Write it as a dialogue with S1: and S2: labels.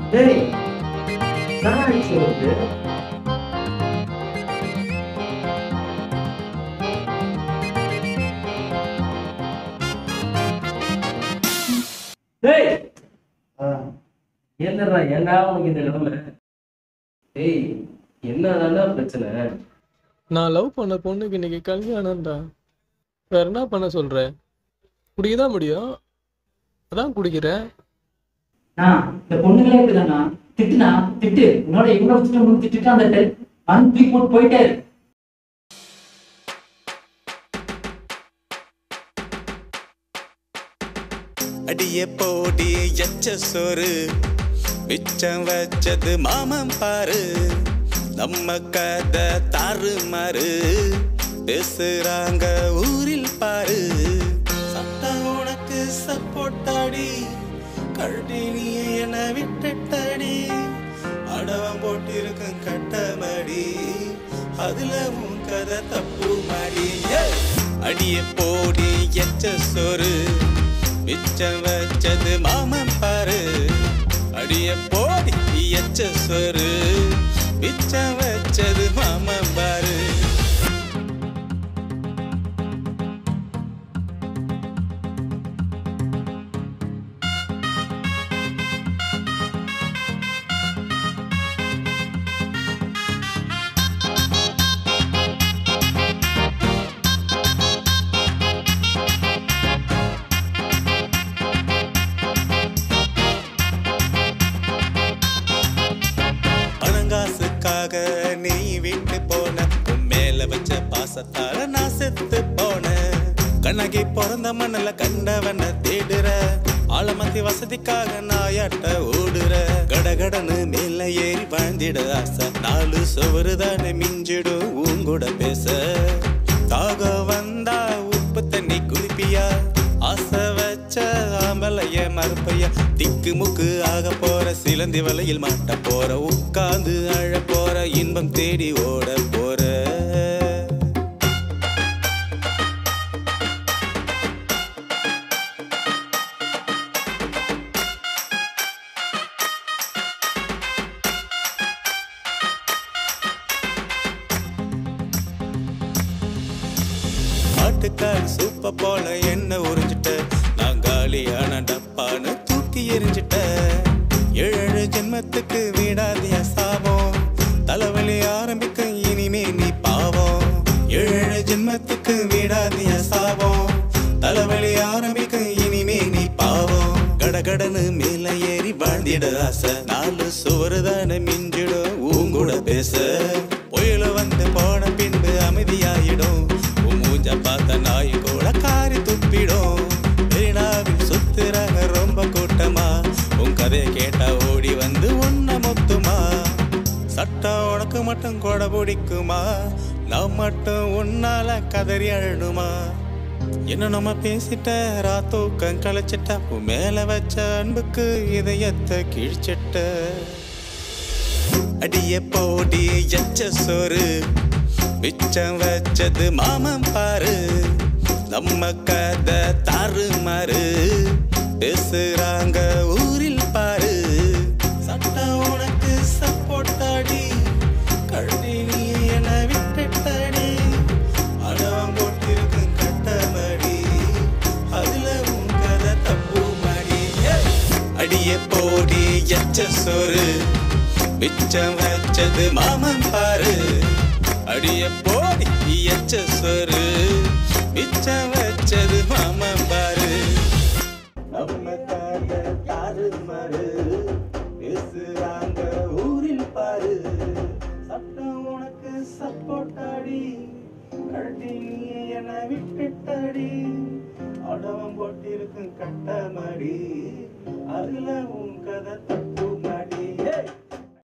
S1: டேய் நான் ஆயிடுச்சு உனக்கு டேய் என்னடா ஏன்டா உனக்கு இந்த நிலைமை டேய் என்னதான்டா பிரச்சனை
S2: நான் லவ் பண்ண பொண்ணுக்கு இன்னைக்கு கல்யாணம்டா வேற என்ன பண்ண சொல்ற குடிக்க தான் முடியும் அதான் குடிக்கிறேன்
S3: நான் இந்த பொண்ணுங்களே இப்படிதானா திட்டுனா திட்டு உன்னோட இவனோட திட்டு திட்டுட்டு அந்த டெல் வந்து தூக்கி போட்டு போயிட்டே இரு.
S4: அடிய போடி எச்ச சோறு மிச்சம் வச்சது மாமன் பாரு நம்ம கதை தாறுமாறு பேசுறாங்க ஊரில் பாரு சட்டம் உனக்கு சப்போட்டாடி கழட்டி நீ என விட்டுட்டடி அடவம் போட்டிருக்கும் கட்டமடி அதுல உன் கதை தப்பு மாடி அடிய போடி எச்ச சோறு மிச்சம் வச்சது மாமன் பாரு அடிய போடி எச்ச சோறு மிச்சம் வச்சது மாமன் பாரு பணங்காசுக்காக நீ விட்டு போன உன் மேல வச்ச பாசத்தால நான் செத்து போனேன் கண்ணகி பிறந்த மண்ணுல கண்டவன தேடுற ஆழமத்தி வசதிக்காக நாயாட்ட ஓடுற கடகடன்னு மேல ஏறி வாழ்ந்திட ஆசை நாலு சுவரு தானே மிஞ்சிடும் உங்கூட பேச தாகம் வந்தா உப்பு தண்ணி குடிப்பியா ஆசை வச்ச ஆம்பளைய மறுப்பையா திக்கு முக்கு ஆக போற சிலந்தி வலையில் மாட்ட போற உட்கார்ந்து அழ போற இன்பம் தேடி ஓட போற ஆட்டுக்கால் சூப்ப போல என்ன உறிஞ்சிட்ட நான் காலியான டப்பான்னு தூக்கி எரிஞ்சிட்ட ஏழு ஜென்மத்துக்கு விடாதிய சாபம் தலைவலி ஆரம்பிக்க இனிமே நீ பாவம் ஏழு ஜென்மத்துக்கு விடாதிய சாபம் தலைவலி ஆரம்பிக்க இனிமே நீ பாவம் கடகடன்னு மேல ஏறி வாழ்ந்திட ஆசை நாலு சுவரு தானே மிஞ்சிடும் உங்கூட பேச புயல வந்து போன பின்பு அமைதியாயிடும் உன் மூஞ்ச பார்த்த நாய் கூட காரி துப்பிடும் மெரினாவில் சுத்துறாங்க ரொம்ப கூட்டமா உன் கதையை கேட்டா ஓடி வந்து உன்ன மொத்துமா சட்டம் உனக்கு மட்டும் கொடை பிடிக்குமா நான் மட்டும் உன்னால கதறி அழணுமா என்ன நம்ம பேசிட்ட ராத்தூக்கம் கலைச்சிட்ட உன் மேல வச்ச அன்புக்கு இதயத்தை கிழிச்சிட்ட அடிய போடி எச்ச சோறு மிச்சம் வச்சது மாமன் பாரு நம்ம கதை தாறுமாறு பேசுறாங்க ஊரில் பாரு சட்டம் உனக்கு சப்போட்டாடி கழட்டி நீ என விட்டுட்டடி அடவம் போட்டிருக்கு கட்டமடி அதுல உன் கதை தப்பு மாடி அடிய போடி எச்ச சோறு மிச்சம் வச்சது மாமன் பாரு அடிய போடி எச்ச சோறு மிச்சம் வச்சது மாமன் பாரு நம்ம கதை தாறுமாறு பேசுறாங்க ஊரில் பாரு சட்டம் உனக்கு சப்போட்டாடி கழட்டி நீ என விட்டுட்டடி அடவம் போட்டிருக்கும் கட்டமடி அதுல உன் கதை தப்பு